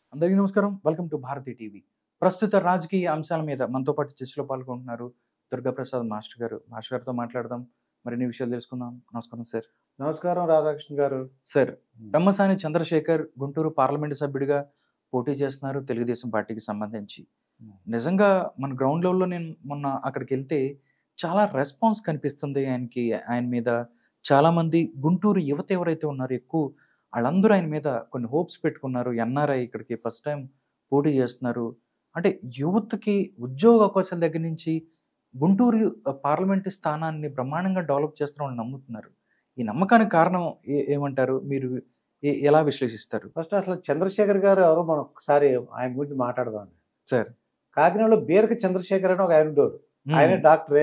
అందరికీ నమస్కారం welcome to Bharati TV ప్రస్తుత రాజకీయ అంశాల మీద మనతో పాటు చర్చలో పాల్గొంటున్నారు దుర్గాప్రసాద్ మాస్టర్ గారు మాస్టర్ గారితో మాట్లాడదాం మరిన్ని విషయాలు తెలుసుకుందాం నమస్కారం సార్ నమస్కారం రాధాకృష్ణ గారు సార్ పెమ్మసాని చంద్రశేఖర్ గుంటూరు పార్లమెంటు సభ్యుడిగా పోటీ చేస్తున్నారు తెలుగుదేశం పార్టీకి సంబంధించి నిజంగా మన గ్రౌండ్ లెవెల్లో నేను మొన్న అక్కడికి వెళ్తే చాలా రెస్పాన్స్ కనిపిస్తుంది ఆయనకి ఆయన మీద చాలా మంది గుంటూరు యువత ఎవరైతే ఉన్నారో ఎక్కువ వాళ్ళందరూ ఆయన మీద కొన్ని హోప్స్ పెట్టుకున్నారు ఎన్ఆర్ఐ ఇక్కడికి ఫస్ట్ టైం పోటీ చేస్తున్నారు అంటే యువతకి ఉద్యోగ అవకాశాల దగ్గర నుంచి గుంటూరు పార్లమెంటు స్థానాన్ని బ్రహ్మాండంగా డెవలప్ చేస్తున్నామని నమ్ముతున్నారు ఈ నమ్మకానికి కారణం ఏ- ఏమంటారు మీరు ఏ- ఎలా విశ్లేషిస్తారు ఫస్ట్ అసలు చంద్రశేఖర్ గారు ఎవరో మనం ఒకసారి ఆయన గురించి మాట్లాడదాం సార్ కాకినాడలో బీరక చంద్రశేఖర్ అని ఒక ఆయన ఉండేవారు ఆయన డాక్టరే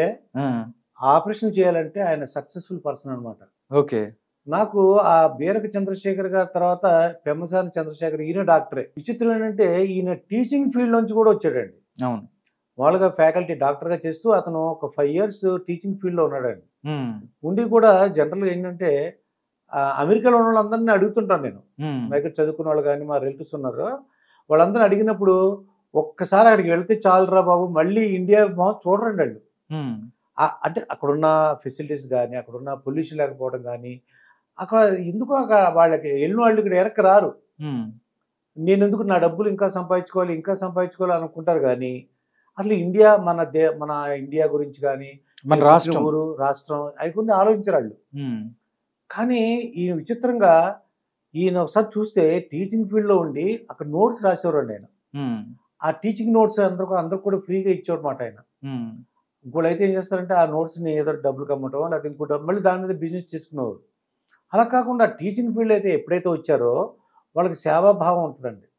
ఆపరేషన్ చేయాలంటే ఆయన సక్సెస్ఫుల్ పర్సన్ అన్నమాట ఓకే నాకు ఆ బీరక చంద్రశేఖర్ గారి తర్వాత పెమ్మసాని చంద్రశేఖర్ ఈయన డాక్టరే విచిత్రం ఏంటంటే ఈయన టీచింగ్ ఫీల్డ్ నుంచి కూడా వచ్చాడండి అవును వాళ్ళగా ఫ్యాకల్టీ డాక్టర్గా చేస్తూ అతను ఒక ఫైవ్ ఇయర్స్ టీచింగ్ ఫీల్డ్లో ఉన్నాడండి ఉమ్, ఉండి కూడా జనరల్గా ఏంటంటే ఆ, అమెరికాలో ఉన్న వాళ్ళందరినీ అడుగుతుంటాను నేను ఉమ్, మా దగ్గర చదువుకున్న వాళ్ళు కానీ మా రిలేటివ్స్ ఉన్నారు వాళ్ళందరూ అడిగినప్పుడు ఒక్కసారి అక్కడికి వెళ్తే చాలురా బాబు మళ్ళీ ఇండియా మొహం చూడరండి వాళ్ళు ఉమ్, ఆ- అంటే అక్కడున్న ఫెసిలిటీస్ కానీ అక్కడున్న పొల్యూషన్ లేకపోవడం కానీ అక్కడ ఎందుకు అక్కడ వాళ్ళకి వెళ్ళిన వాళ్ళు ఇక్కడ వెనక్కి రారు ఉమ్, నేను ఎందుకు నా డబ్బులు ఇంకా సంపాదించుకోవాలి ఇంకా సంపాదించుకోవాలి అనుకుంటారు కానీ అసలు ఇండియా మన దే మన ఇండియా గురించి కానీ మన రాష్ట్రం ఊరు రాష్ట్రం అవి కొన్ని ఆలోచించరు వాళ్ళు ఉమ్, కానీ ఈయన విచిత్రంగా ఈయన ఒకసారి చూస్తే టీచింగ్ ఫీల్డ్లో ఉండి అక్కడ నోట్స్ రాసేవారండి ఆయన ఉమ్, ఆ టీచింగ్ నోట్స్ అందరూ కూడా అందరూ కూడా ఫ్రీగా ఇచ్చేవారన్నమాట ఆయన ఉమ్, ఇంకోళ్ళు అయితే ఏం చేస్తారంటే ఆ నోట్స్ని ఏదో డబ్బులు కమ్మటం లేకపోతే ఇంకోటి మళ్ళీ దాని మీద బిజినెస్ చేసుకునేవారు అలా కాకుండా టీచింగ్ ఫీల్డ్ అయితే ఎప్పుడైతే వచ్చారో వాళ్ళకి సేవాభావం ఉంటుందండి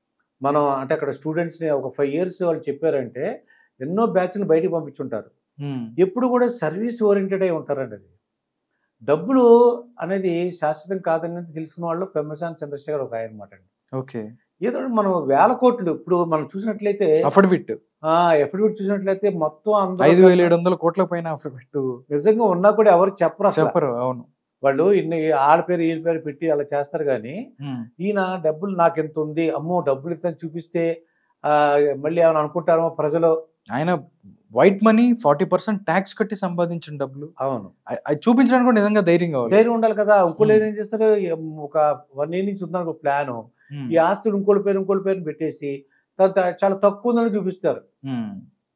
మనం అంటే అక్కడ స్టూడెంట్స్ని ఒక ఫైవ్ ఇయర్స్ వాళ్ళు చెప్పారంటే ఎన్నో బ్యాచ్లు బయటికి పంపించుంటారు ఉమ్, ఎప్పుడు కూడా సర్వీస్ ఓరియంటెడ్ అయి ఉంటారండి అది డబ్బులు అనేది శాశ్వతం కాదని తెలుసుకున్న వాళ్ళు పెమ్మసాని చంద్రశేఖర్ ఒక ఆయన అనమాట అండి ఓకే ఏదో మనం వేల కోట్లు ఇప్పుడు మనం చూసినట్లయితే అఫిడవిట్ ఆ ఎఫిడవిట్ చూసినట్లయితే మొత్తం అందరూ ఐదు వేల ఏడు వందల కోట్ల పైన అఫిడవిట్ నిజంగా ఉన్నా కూడా ఎవరు చెప్పరు అసలు చెప్పరు అవును వాళ్ళు ఇన్ని ఆడ పేరు వీళ్ళ పేరు పెట్టి అలా చేస్తారు కానీ ఉమ్, ఈయన డబ్బులు నాకు ఎంత ఉంది అమ్మో డబ్బులు ఇస్తాను చూపిస్తే ఆ, మళ్ళీ ఏమైనా అనుకుంటారేమో ప్రజలు ఆయన white money forty percent tax కట్టి సంపాదించిన డబ్బులు అవును అ- అది చూపించడానికి కూడా నిజంగా ధైర్యం కావాలి ధైర్యం ఉండాలి కదా ఇంకోళ్ళు Hmm. ఏం చేస్తారు ఎం, ఒక వన్ ఇయర్ నుంచి ఉందని ఒక ప్లాన్ ఉమ్, ఈ ఆస్తులు ఇంకోటి పేరు ఇంకోటి పేరు పెట్టేసి తర్వాత చాలా తక్కువ ఉందని చూపిస్తారు ఉమ్,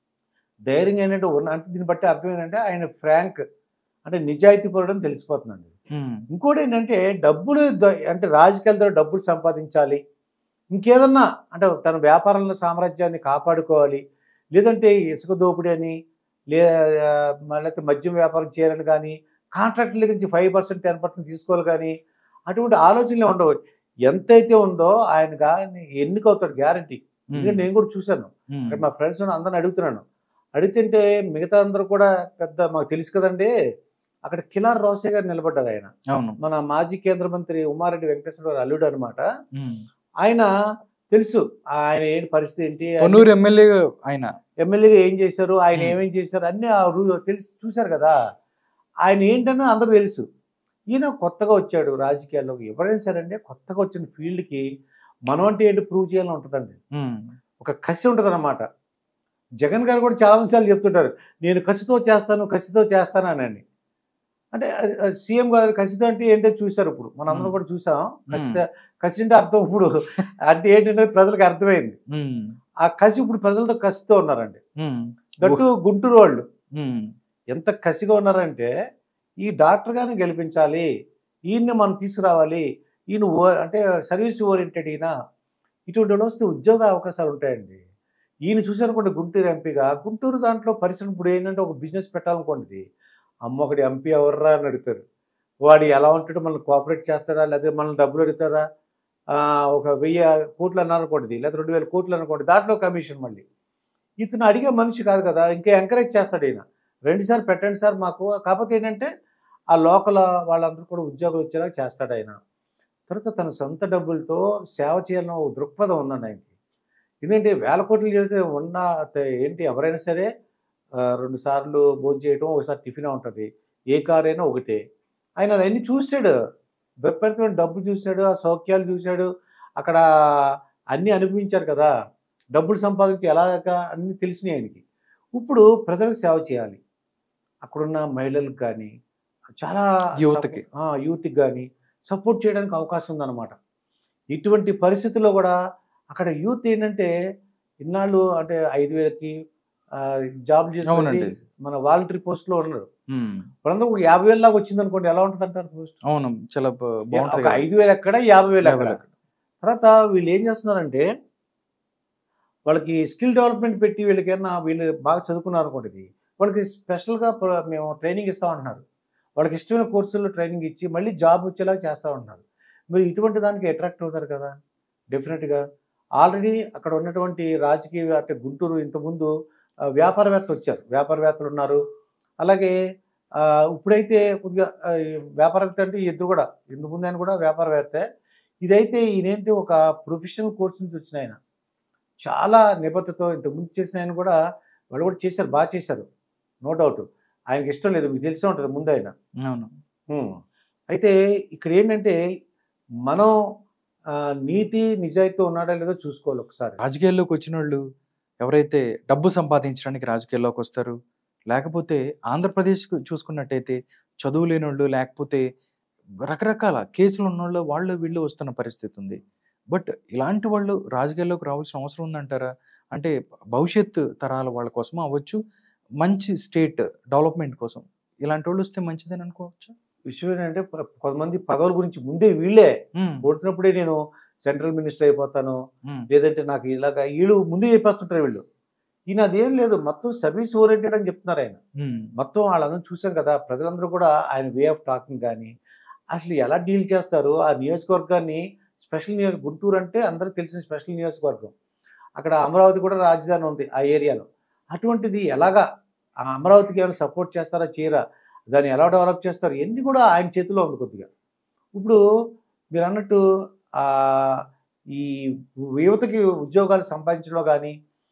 ధైర్యం ఏంటంటే ఉన్న అంటే దీన్ని బట్టి అర్థం ఏంటంటే ఆయన ఫ్రాంక్ అంటే నిజాయితీ పడడం తెలిసిపోతుందండి ఉమ్, ఇంకోటి ఏంటంటే డబ్బులు ద- అంటే రాజకీయాలతో డబ్బులు సంపాదించాలి ఇంకేదన్నా అంటే తన వ్యాపారంలో సామ్రాజ్యాన్ని కాపాడుకోవాలి లేదంటే ఇసుక దోపిడీ అని లే మళ్ళీ మద్యం వ్యాపారం చేయాలని కానీ కాంట్రాక్టుల నుంచి ఫైవ్ పర్సెంట్ టెన్ పర్సెంట్ తీసుకోవాలి కానీ అటువంటి ఆలోచనలే ఉండవు ఎంతైతే ఉందో ఆయన కానీ ఎన్నికవుతాడు గ్యారంటీ ఎందుకంటే నేను కూడా చూశాను ఉమ్, ఇక్కడ మా ఫ్రెండ్స్ అందరిని అడుగుతున్నాను అడుగుతుంటే మిగతా అందరూ కూడా పెద్ద మాకు తెలుసు కదండి అక్కడ కిలార్ రోసే గారు నిలబడ్డారు ఆయన అవును మన మాజీ కేంద్ర మంత్రి ఉమారెడ్డి వెంకటేశ్వర గారు అల్లుడు అనమాట ఉమ్. ఆయన తెలుసు ఆయన ఏంటి పరిస్థితి ఏంటి పొన్నూరు ఎమ్మెల్యే ఆయన ఎమ్మెల్యేగా ఏం చేశారు ఆయన Hmm. ఏమేం చేశారు అన్ని ఆ రూ- తెలిసి చూశారు కదా ఆయన ఏంటని అందరూ తెలుసు ఈయన కొత్తగా వచ్చాడు రాజకీయాల్లో ఎవరైనా సరే అండి కొత్తగా వచ్చిన ఫీల్డ్కి మనం అంటే ఏంటి ప్రూవ్ చేయాలని ఉంటుందండి ఉమ్, ఒక కసి ఉంటుంది అనమాట జగన్ గారు కూడా చాలా సార్లు చెప్తుంటారు నేను కసితో చేస్తాను కసితో చేస్తాను అని అంటే సీఎం గారు కసితో అంటే ఏంటో చూశారు ఇప్పుడు మనం అందరం కూడా చూసాం కసి కసి అంటే అర్థం ఇప్పుడు అంటే ఏంటంటే ప్రజలకు అర్థమైంది ఉమ్, ఆ కసి ఇప్పుడు ప్రజలతో కసితో ఉన్నారండి ఉమ్, దట్టు గుంటూరు వాళ్ళు ఉమ్, ఎంత కసిగా ఉన్నారంటే ఈ డాక్టర్ గారిని గెలిపించాలి ఈయన్ని మనం తీసుకురావాలి ఈయన ఓ- అంటే సర్వీస్ ఓరియంటెడ్ ఈయన ఇటువంటి వాళ్ళు వస్తే ఉద్యోగ అవకాశాలు ఉంటాయండి ఈయన చూసానుకోండి గుంటూరు ఎంపీగా గుంటూరు దాంట్లో పరిశ్రమ ఇప్పుడు ఏంటంటే ఒక బిజినెస్ పెట్టాలనుకోండి అమ్మ ఒకటి ఎంపీ ఎవర్రా అని అడుగుతారు వాడు ఎలా ఉంటాడో మనల్ని కోఆపరేట్ చేస్తాడా లేదా మనల్ని డబ్బులు అడుగుతాడా ఆ, ఒక వెయ్యి కోట్లు అన్నారనుకోండి లేదా రెండు వేల కోట్లు అనుకోండి దాంట్లో కమిషన్ మళ్ళీ ఇతను అడిగే మనిషి కాదు కదా ఇంకా ఎంకరేజ్ చేస్తాడు ఈయన రెండు సార్ పెట్టండి సార్ మాకు కాకపోతే ఏంటంటే ఆ లోకల్ వాళ్ళందరూ కూడా ఉద్యోగాలు వచ్చేలా చేస్తాడు ఆయన తర్వాత తన సొంత డబ్బులతో సేవ చేయాలన్న ఒక దృక్పథం ఉందండి ఆయనకి ఎందుకంటే వేల కోట్లు చేస్తే ఉన్న త- ఏంటి ఎవరైనా సరే ఆ, రెండు సార్లు భోజనం చేయటం ఒకసారి టిఫిన్ ఉంటుంది ఏ కార్ అయినా ఒకటే ఆయన అవన్నీ చూసాడు విపరీతమైన డబ్బు చూశాడు ఆ సౌఖ్యాలు చూశాడు అక్కడ అన్నీ అనుభవించారు కదా డబ్బులు సంపాదించి ఎలాగా అన్నీ తెలిసినాయి ఆయనకి ఇప్పుడు ప్రజలకు సేవ చేయాలి అక్కడున్న మహిళలకు కానీ చాలా యువతకి. సపో- ఆ, యూత్కి కానీ సపోర్ట్ చేయడానికి అవకాశం ఉందన్నమాట ఇటువంటి పరిస్థితుల్లో కూడా అక్కడ యూత్ ఏంటంటే ఇన్నాళ్ళు అంటే ఐదు వేలకి ఆ, జాబ్ అవునండి. చేసి మన వాలంటరీ పోస్ట్లో ఉన్నారు ఉమ్. వాళ్ళందరూ ఒక యాభై వేల దాకా వచ్చింది అనుకోండి ఎలా ఉంటుంది అంటారు పోస్ట్ అవును చాలా బా- ఒక బాగుంటుంది కదా. ఐదు వేలు ఎక్కడ యాభై వేలు యాభై ఎక్కడ వేలు. తర్వాత వీళ్ళు ఏం చేస్తున్నారంటే వాళ్ళకి స్కిల్ డెవలప్మెంట్ పెట్టి వీళ్ళకి ఏమన్నా వీళ్ళు బాగా చదువుకున్నారు అనుకోండి ఇది. వాళ్ళకి స్పెషల్గా ప్ర- మేము ట్రైనింగ్ ఇస్తామంటున్నారు వాళ్ళకి ఇష్టమైన కోర్సుల్లో ట్రైనింగ్ ఇచ్చి మళ్ళీ జాబ్ వచ్చేలాగా చేస్తూ ఉంటున్నారు మీరు ఇటువంటి దానికి అట్రాక్ట్ అవుతారు కదా డెఫినెట్గా ఆల్రెడీ అక్కడ ఉన్నటువంటి రాజకీయ అంటే గుంటూరు ఇంతకుముందు ఆ, వ్యాపారవేత్త వచ్చారు వ్యాపారవేత్తలు ఉన్నారు అలాగే ఆ, ఇప్పుడైతే కొద్దిగా ఆ, ఈ వ్యాపారవేత్త అంటే ఈ ఇద్దరు కూడా ఇంతకు ముందు ఆయన కూడా వ్యాపారవేత్త ఇదైతే ఈయనేంటి ఒక ప్రొఫెషనల్ కోర్స్ నుంచి వచ్చిన ఆయన చాలా నిబద్ధతో ఇంతకుముందు చేసిన ఆయన కూడా వాళ్ళు కూడా చేశారు బాగా చేశారు నో డౌట్ ఆయనకి ఇష్టం లేదు మీకు తెలిసే ఉంటుంది ముందు ఆయన అవును ఉమ్. అయితే ఇక్కడ ఏంటంటే మనం ఆ, నీతి నిజాయితీ ఉన్నాడా లేదో చూసుకోవాలి ఒకసారి రాజకీయాల్లోకి వచ్చిన వాళ్ళు ఎవరైతే డబ్బు సంపాదించడానికి రాజకీయాల్లోకి వస్తారు లేకపోతే ఆంధ్రప్రదేశ్ చూసుకున్నట్టయితే చదువు లేని వాళ్ళు లేకపోతే రకరకాల కేసులు ఉన్నోళ్ళు వాళ్ళు వీళ్ళు వస్తున్న పరిస్థితి ఉంది బట్ ఇలాంటి వాళ్ళు రాజకీయాల్లోకి రావాల్సిన అవసరం ఉందంటారా అంటే భవిష్యత్ తరాల వాళ్ళ కోసం అవ్వచ్చు మంచి స్టేట్ డెవలప్మెంట్ కోసం ఇలాంటి వాళ్ళు వస్తే మంచిదని అనుకోవచ్చు విషయం ఏంటంటే ప- కొంతమంది పదవుల గురించి ముందే వీళ్ళే ఉమ్, ఓడినప్పుడే నేను సెంట్రల్ మినిస్టర్ అయిపోతాను ఉమ్, లేదంటే నాకు ఇలాగ వీళ్ళు ముందే చెప్పేస్తుంటారు వీళ్ళు ఈయన అదేం లేదు మొత్తం సర్వీస్ ఓరియంటెడ్ అని చెప్తున్నారు ఆయన ఉమ్, మొత్తం వాళ్ళందరూ చూసాం కదా ప్రజలందరూ కూడా ఆయన వే ఆఫ్ టాకింగ్ కానీ అసలు ఎలా డీల్ చేస్తారు ఆ నియోజకవర్గాన్ని స్పెషల్ నియోజక గుంటూరు అంటే అందరికీ తెలిసిన స్పెషల్ నియోజకవర్గం అక్కడ అమరావతి కూడా రాజధాని ఉంది ఆ ఏరియాలో అటువంటిది ఎలాగా ఆ అమరావతికి ఏమైనా సపోర్ట్ చేస్తారా చేయరా దాన్ని ఎలా డెవలప్ చేస్తారు ఇవన్నీ కూడా ఆయన చేతిలో ఉంది కొద్దిగా ఇప్పుడు మీరు అన్నట్టు ఆ, ఈ యువతకి ఉద్యోగాలు సంపాదించడంలో కానీ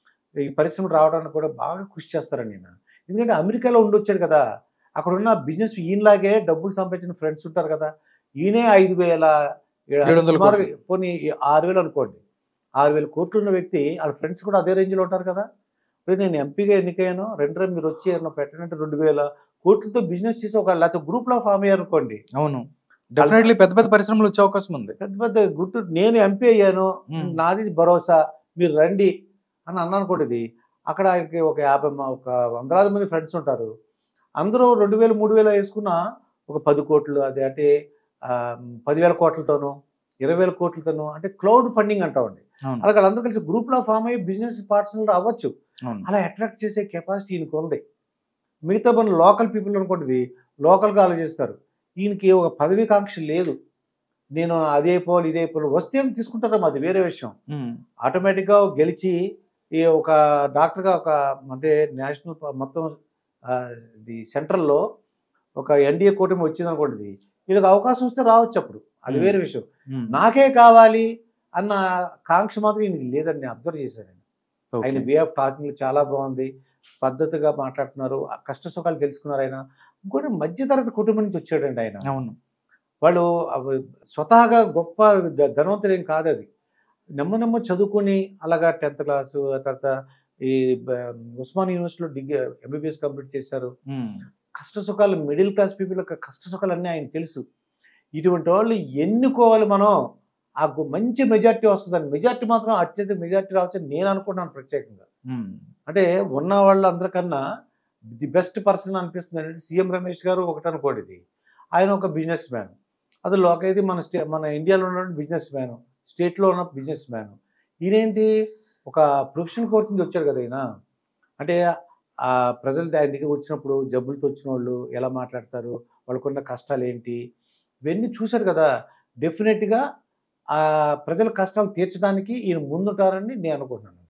ఈ పరిశ్రమలు రావడానికి కూడా బాగా కృషి చేస్తారండి నేను ఎందుకంటే అమెరికాలో ఉండొచ్చాడు కదా అక్కడ ఉన్న బిజినెస్ ఈయనలాగే డబ్బులు సంపాదించిన ఫ్రెండ్స్ ఉంటారు కదా ఈయనే ఐదు వేల ఏడు వందల సుమారుగా కోట్లు. పోనీ ఆరు వేలు అనుకోండి ఆరు వేల కోట్లు ఉన్న వ్యక్తి వాళ్ళ ఫ్రెండ్స్ కూడా అదే రేంజ్లో ఉంటారు కదా ఇప్పుడు నేను ఎంపీగా ఎన్నికయ్యాను రెండు రెండు మీరు వచ్చి ఏమన్నా పెట్టనంటే రెండు వేల కోట్లతో బిజినెస్ చేసి ఒక లేకపోతే గ్రూప్లో ఫామ్ అయ్యారు అనుకోండి అవును డెఫినెట్లీ పెద్ద పెద్ద పరిశ్రమలు వచ్చే అవకాశం ఉంది పెద్ద పెద్ద గుర్తు నేను ఎంపీ అయ్యాను ఉమ్. నాది భరోసా మీరు రండి అని అన్నాను కూడా ఇది అక్కడ ఆయనకి ఒక యాభై మ- ఒక వందలాది మంది ఫ్రెండ్స్ ఉంటారు అందరూ రెండు వేలు మూడు వేలు వేసుకున్న ఒక పది కోట్లు అది అంటే ఆ, పదివేల కోట్లతోనూ ఇరవై వేల కోట్లతోనూ అంటే క్లౌడ్ ఫండింగ్ అంటామండి అవును అలాగే వాళ్ళందరూ కలిసి గ్రూప్లో ఫామ్ అయ్యి బిజినెస్ పార్ట్నర్ అవ్వచ్చు అవును అలా అట్రాక్ట్ చేసే కెపాసిటీ ఈయనకు ఉంది మిగతా మన లోకల్ పీపుల్ అనుకోండి లోకల్గా ఆలోచిస్తారు ఈయనకి ఒక పదవి కాంక్ష లేదు నేను అదే అయిపోవాలి ఇదే అయిపోవాలి వస్తే ఏం తీసుకుంటారో అది వేరే విషయం ఉమ్, ఆటోమేటిక్గా గెలిచి ఈ ఒక డాక్టర్గా ఒక అంటే నేషనల్ ప- మొత్తం ఆ, ఇది సెంట్రల్లో ఒక ఎన్డీఏ కూటమి వచ్చింది అనుకోండి ఇది. వీళ్ళకి అవకాశం వస్తే రావచ్చు అప్పుడు అది Hmm. వేరే విషయం ఉమ్, నాకే కావాలి అన్న కాంక్ష మాత్రం ఈయనకి లేదని నేను అబ్జర్వ్ చేశాను నేను. ఓకే. ఆయన వే ఆఫ్ టాకింగ్ చాలా బాగుంది పద్ధతిగా మాట్లాడుతున్నారు ఆ కష్ట సుఖాలు తెలుసుకున్నారు ఆయన ఇంకోటి మధ్యతరగతి కుటుంబం నుంచి వచ్చాడండి ఆయన అవును వాళ్ళు అవి స్వతహాగా గొప్ప ధ- ధనవంతులు ఏం కాదు అది నెమ్మ నెమ్మ చదువుకుని అలాగా టెన్త్ క్లాసు తర్వాత ఈ బ- ఉస్మాన్ యూనివర్సిటీలో డిగ్రీ ఎంబీబీఎస్ కంప్లీట్ చేశారు ఉమ్, కష్ట సుఖాలు మిడిల్ క్లాస్ పీపుల్ యొక్క కష్ట సుఖాలు అన్నీ ఆయన తెలుసు ఇటువంటి వాళ్ళు ఎన్నుకోవాలి మనం ఆ గు- మంచి మెజార్టీ వస్తుందని మెజార్టీ మాత్రం అత్యధిక మెజార్టీ రావచ్చని నేను అనుకుంటున్నాను ప్రత్యేకంగా ఉమ్, అంటే ఉన్న వాళ్ళందరికన్నా ది బెస్ట్ పర్సన్ అనిపిస్తుంది అంటే సీఎం రమేష్ గారు ఒకటి అనుకోండి ఇది ఆయన ఒక బిజినెస్ మ్యాన్ అది లోకైతే మన స్టే మన ఇండియాలో ఉన్న బిజినెస్ మ్యాన్ స్టేట్లో ఉన్న బిజినెస్ మ్యాన్ ఈయనేంటి ఒక ప్రొఫెషనల్ కోర్స్ నుంచి వచ్చాడు కదా ఈయన అంటే ఆ ప్రజలు ఆయన దగ్గర వచ్చినప్పుడు జబ్బులతో వచ్చిన వాళ్ళు ఎలా మాట్లాడతారు వాళ్ళకున్న కష్టాలు ఏంటి ఇవన్నీ చూశారు కదా డెఫినెట్గా ఆ ప్రజల కష్టాలు తీర్చడానికి ఈయన ముందుంటారని నేను అనుకుంటున్నాను